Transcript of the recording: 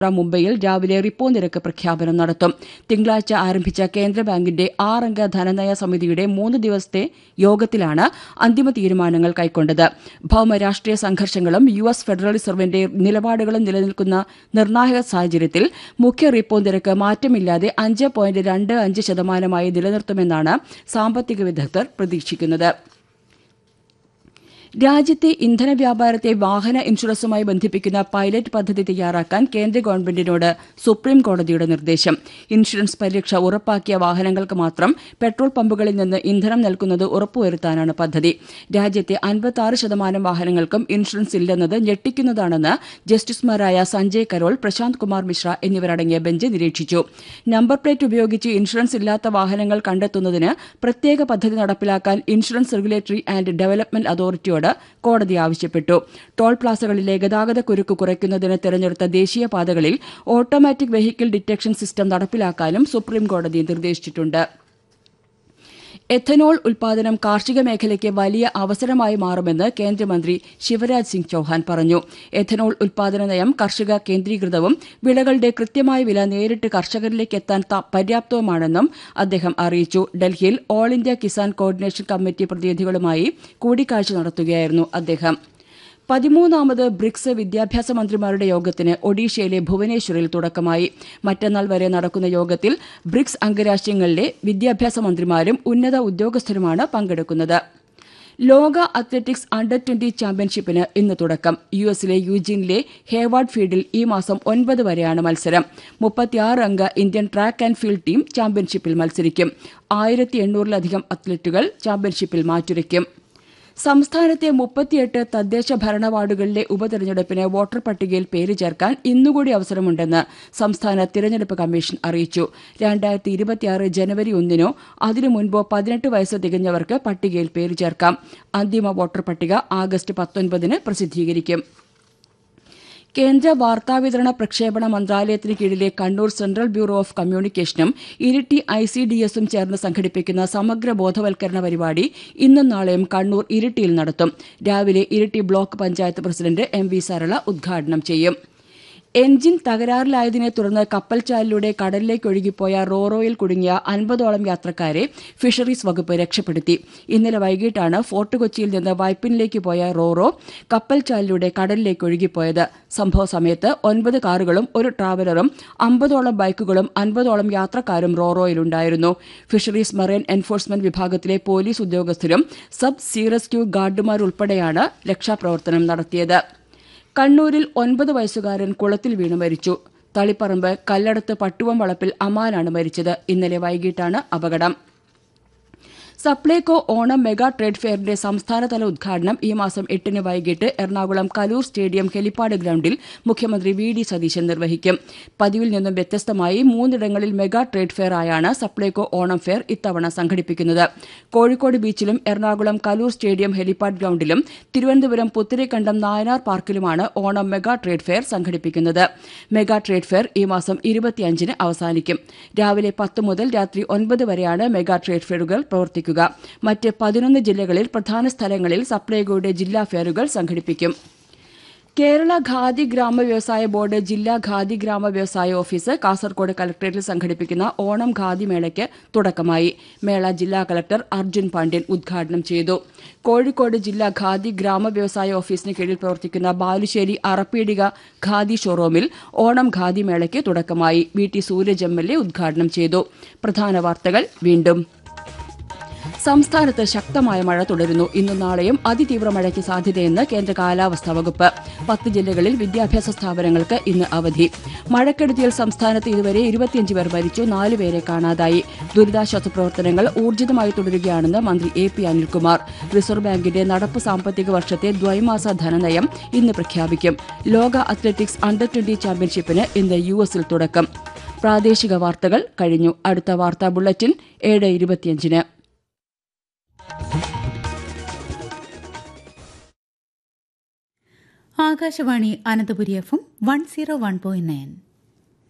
മുംബൈയിൽ രാവിലെ റിപ്പോ നിരക്ക് പ്രഖ്യാപനം നടത്തും തിങ്കളാഴ്ച ആരംഭിച്ച കേന്ദ്ര ബാങ്കിന്റെ ആറംഗ ധനനയ സമിതിയുടെ മൂന്ന് ദിവസത്തെ യോഗത്തിലാണ് അന്തിമ തീരുമാനങ്ങൾ കൈക്കൊണ്ടത് ഭൌമരാഷ്ട്രീയ സംഘർഷങ്ങളും യു എസ് ഫെഡറൽ റിസർവിന്റെ നിലപാടുകളും നിലനിൽക്കുന്ന നിർണായക സാഹചര്യത്തിൽ മുഖ്യ റിപ്പോ നിരക്ക് മാറ്റമില്ലാതെ അഞ്ച് പോയിന്റ് രണ്ട് അഞ്ച് ശതമാനമായി നിലനിർത്തുമെന്നാണ് സാമ്പത്തിക വിദഗ്ധർ പ്രതീക്ഷിക്കുന്നത് രാജ്യത്തെ ഇന്ധന വ്യാപാരത്തെ വാഹന ഇൻഷുറൻസുമായി ബന്ധിപ്പിക്കുന്ന പൈലറ്റ് പദ്ധതി തയ്യാറാക്കാൻ കേന്ദ്ര ഗവൺമെന്റിനോട് സുപ്രീം കോടതിയുടെ നിർദ്ദേശം ഇൻഷുറൻസ് പരിരക്ഷ ഉറപ്പാക്കിയ വാഹനങ്ങൾക്ക് മാത്രം പെട്രോൾ പമ്പുകളിൽ നിന്ന് ഇന്ധനം നൽകുന്നത് ഉറപ്പുവരുത്താനാണ് പദ്ധതി രാജ്യത്തെ അൻപത്തി ശതമാനം വാഹനങ്ങൾക്കും ഇൻഷുറൻസ് ഇല്ലെന്നത് ഞെട്ടിക്കുന്നതാണെന്ന് ജസ്റ്റിസുമാരായ സഞ്ജയ് കരോൾ പ്രശാന്ത് കുമാർ മിശ്ര എന്നിവരടങ്ങിയ ബെഞ്ച് നിരീക്ഷിച്ചു നമ്പർ പ്ലേറ്റ് ഉപയോഗിച്ച് ഇൻഷുറൻസ് ഇല്ലാത്ത വാഹനങ്ങൾ കണ്ടെത്തുന്നതിന് പ്രത്യേക പദ്ധതി നടപ്പിലാക്കാൻ ഇൻഷുറൻസ് റെഗുലേറ്ററി ആൻഡ് ഡെവലപ്മെന്റ് അതോറിറ്റിയോട് കോടതി ആവശ്യപ്പെട്ടു ടോൾ പ്ലാസകളിലെ ഗതാഗത കുരുക്ക് കുറയ്ക്കുന്നതിന് തെരഞ്ഞെടുത്ത ദേശീയപാതകളിൽ ഓട്ടോമാറ്റിക് വെഹിക്കിൾ ഡിറ്റക്ഷൻ സിസ്റ്റം നടപ്പിലാക്കാനും സുപ്രീംകോടതി നിർദ്ദേശിച്ചിട്ടുണ്ട് എഥനോൾ ഉൽപാദനം കാർഷിക മേഖലയ്ക്ക് വലിയ അവസരമായി മാറുമെന്ന് കേന്ദ്രമന്ത്രി ശിവരാജ് സിംഗ് ചൌഹാൻ പറഞ്ഞു എഥനോൾ ഉൽപാദന നയം കർഷക കേന്ദ്രീകൃതവും വിളകളുടെ കൃത്യമായ വില നേരിട്ട് കർഷകരിലേക്ക് എത്താൻ പര്യാപ്തവുമാണെന്നും അദ്ദേഹം അറിയിച്ചു ഡൽഹിയിൽ all India Kisan coordination committee പ്രതിനിധികളുമായി കൂടിക്കാഴ്ച നടത്തുകയായിരുന്നു അദ്ദേഹം പതിമൂന്നാമത് ബ്രിക്സ് വിദ്യാഭ്യാസ മന്ത്രിമാരുടെ യോഗത്തിന് ഒഡീഷയിലെ ഭുവനേശ്വറിൽ തുടക്കമായി മറ്റന്നാൾ വരെ നടക്കുന്ന യോഗത്തിൽ ബ്രിക്സ് അംഗരാജ്യങ്ങളിലെ വിദ്യാഭ്യാസ മന്ത്രിമാരും ഉന്നത ഉദ്യോഗസ്ഥരുമാണ് പങ്കെടുക്കുന്നത് ലോക അത്ലറ്റിക്സ് അണ്ടർ ട്വന്റി ചാമ്പ്യൻഷിപ്പിന് ഇന്ന് തുടക്കം യു എസിലെ യൂജിനിലെ ഹേവാർഡ് ഫീൽഡിൽ ഈ മാസം ഒൻപത് വരെയാണ് മത്സരം മുപ്പത്തിയാറ് അംഗ Indian track and field team ചാമ്പ്യൻഷിപ്പിൽ മത്സരിക്കും ആയിരത്തി എണ്ണൂറിലധികം അത്ലറ്റുകൾ ചാമ്പ്യൻഷിപ്പിൽ മാറ്റുരയ്ക്കും സംസ്ഥാനത്തെ മുപ്പത്തിയെട്ട് തദ്ദേശ ഭരണ വാർഡുകളിലെ ഉപതെരഞ്ഞെടുപ്പിന് വോട്ടർ പട്ടികയിൽ പേര് ചേർക്കാൻ ഇന്നുകൂടി അവസരമുണ്ടെന്ന് സംസ്ഥാന തിരഞ്ഞെടുപ്പ് കമ്മീഷൻ അറിയിച്ചു രണ്ടായിരത്തി ഇരുപത്തിയാറ് ജനുവരി ഒന്നിനോ അതിനു മുൻപോ പതിനെട്ട് വയസ്സ് തികഞ്ഞവർക്ക് പട്ടികയിൽ പേര് ചേർക്കാം അന്തിമ വോട്ടർ പട്ടിക ആഗസ്റ്റ് പത്തൊൻപതിന് പ്രസിദ്ധീകരിക്കും കേന്ദ്ര വാർത്താവിതരണ പ്രക്ഷേപണ മന്ത്രാലയത്തിന് കീഴിലെ കണ്ണൂർ സെൻട്രൽ ബ്യൂറോ ഓഫ് കമ്മ്യൂണിക്കേഷനും ഇരിട്ടി ഐ സി ഡി എസും ചേർന്ന് സംഘടിപ്പിക്കുന്ന സമഗ്ര ബോധവൽക്കരണ പരിപാടി ഇന്നും നാളെയും കണ്ണൂർ ഇരിട്ടിയിൽ നടത്തും രാവിലെ Iritty block panchayat president M V Sarala ഉദ്ഘാടനം ചെയ്യും എഞ്ചിൻ തകരാറിലായതിനെ തുടർന്ന് കപ്പൽച്ചാലിലൂടെ കടലിലേക്ക് ഒഴുകിപ്പോയ റോറോയിൽ കുടുങ്ങിയ അൻപതോളം യാത്രക്കാരെ ഫിഷറീസ് വകുപ്പ് രക്ഷപ്പെടുത്തി ഇന്നലെ വൈകിട്ടാണ് ഫോർട്ട് കൊച്ചിയിൽ നിന്ന് വൈപ്പിനിലേക്ക് പോയ റോറോ കപ്പൽച്ചാലിലൂടെ കടലിലേക്ക് ഒഴുകിപ്പോയത് സംഭവ സമയത്ത് ഒൻപത് കാറുകളും ഒരു ട്രാവലറും അമ്പതോളം ബൈക്കുകളും അൻപതോളം യാത്രക്കാരും റോറോയിലുണ്ടായിരുന്നു ഫിഷറീസ് മറൈൻ എൻഫോഴ്സ്മെന്റ് വിഭാഗത്തിലെ പോലീസ് ഉദ്യോഗസ്ഥരും സബ് സീ റെസ്ക്യൂ ഗാർഡുമാരുൾപ്പെടെയാണ് രക്ഷാപ്രവർത്തനം നടത്തിയത് കണ്ണൂരിൽ ഒൻപത് വയസ്സുകാരൻ കുളത്തിൽ വീണ് മരിച്ചു തളിപ്പറമ്പ് കല്ലടത്ത് പട്ടുവം വളപ്പിൽ അമാനാണ് മരിച്ചത് ഇന്നലെ വൈകിട്ടാണ് അപകടം സപ്ലൈകോ ഓണം മെഗാ ട്രേഡ് ഫെയറിന്റെ സംസ്ഥാനതല ഉദ്ഘാടനം ഈ മാസം എട്ടിന് വൈകിട്ട് എറണാകുളം കലൂർ സ്റ്റേഡിയം ഹെലിപ്പാഡ് ഗ്രൌണ്ടിൽ മുഖ്യമന്ത്രി വി ഡി സതീശൻ നിർവഹിക്കും പതിവിൽ നിന്നും വ്യത്യസ്തമായി മൂന്നിടങ്ങളിൽ മെഗാ ട്രേഡ് ഫെയർ ആയാണ് സപ്ലൈകോ ഓണം ഫെയർ ഇത്തവണ സംഘടിപ്പിക്കുന്നത് കോഴിക്കോട് ബീച്ചിലും എറണാകുളം കലൂർ സ്റ്റേഡിയം ഹെലിപ്പാഡ് ഗ്രൌണ്ടിലും തിരുവനന്തപുരം പുത്തിരിക്കണ്ടം നായനാർ പാർക്കിലുമാണ് ഓണം മെഗാ ട്രേഡ് ഫെയർ സംഘടിപ്പിക്കുന്നത് മെഗാ ട്രേഡ് ഫെയർ ഈ മാസം ഇരുപത്തിയഞ്ചിന് അവസാനിക്കും രാവിലെ പത്ത് മുതൽ രാത്രി ഒൻപത് വരെയാണ് മെഗാ ട്രേഡ് ഫെയറുകൾ പ്രവർത്തിക്കുക മറ്റ് പതിനൊന്ന് ജില്ലകളിൽ പ്രധാന സ്ഥലങ്ങളിൽ സപ്ലൈകോയുടെ ജില്ലാ ഫെയറുകൾ സംഘടിപ്പിക്കും കേരള ഖാദി ഗ്രാമ വ്യവസായ ബോർഡ് ജില്ലാ ഖാദി ഗ്രാമ വ്യവസായ ഓഫീസ് കാസർകോട് കലക്ടറേറ്റിൽ സംഘടിപ്പിക്കുന്ന ഓണം ഖാദി മേളയ്ക്ക് തുടക്കമായി മേള ജില്ലാ കലക്ടർ അർജുൻ പാണ്ഡ്യൻ ഉദ്ഘാടനം ചെയ്തു കോഴിക്കോട് ജില്ലാ ഖാദി ഗ്രാമ വ്യവസായ ഓഫീസിന് കീഴിൽ പ്രവർത്തിക്കുന്ന ബാലുശ്ശേരി അറപ്പീടിക ഖാദി ഷോറൂമിൽ ഓണം ഖാദി മേളയ്ക്ക് തുടക്കമായി V T Sooraj M L A ഉദ്ഘാടനം ചെയ്തു പ്രധാന വാർത്തകൾ വീണ്ടും സംസ്ഥാനത്ത് ശക്തമായ മഴ തുടരുന്നു ഇന്നും നാളെയും അതിതീവ്ര മഴയ്ക്ക് സാധ്യതയെന്ന് കേന്ദ്ര കാലാവസ്ഥാ വകുപ്പ് പത്ത് ജില്ലകളിൽ വിദ്യാഭ്യാസ സ്ഥാപനങ്ങൾക്ക് ഇന്ന് അവധി മഴക്കെടുതിയിൽ സംസ്ഥാനത്ത് ഇതുവരെ ഇരുപത്തിയഞ്ച് പേർ മരിച്ചു നാലുപേരെ കാണാതായി ദുരിതാശ്വാസ പ്രവർത്തനങ്ങൾ ഊർജിതമായി തുടരുകയാണെന്ന് മന്ത്രി എ പി അനിൽകുമാർ റിസർവ് ബാങ്കിന്റെ നടപ്പ് സാമ്പത്തിക വർഷത്തെ ദ്വൈമാസ ധനനയം ഇന്ന് പ്രഖ്യാപിക്കും ലോക അത്ലറ്റിക്സ് അണ്ടർ ട്വന്റി ചാമ്പ്യൻഷിപ്പിന് ഇന്ന് യു എസിൽ തുടക്കം പ്രാദേശിക വാർത്തകൾ കഴിഞ്ഞു അടുത്ത വാർത്താ ബുള്ളറ്റിൻ ഏഴ് ഇരുപത്തിയഞ്ചിന് Akashvani Ananthapuri F M one zero one point nine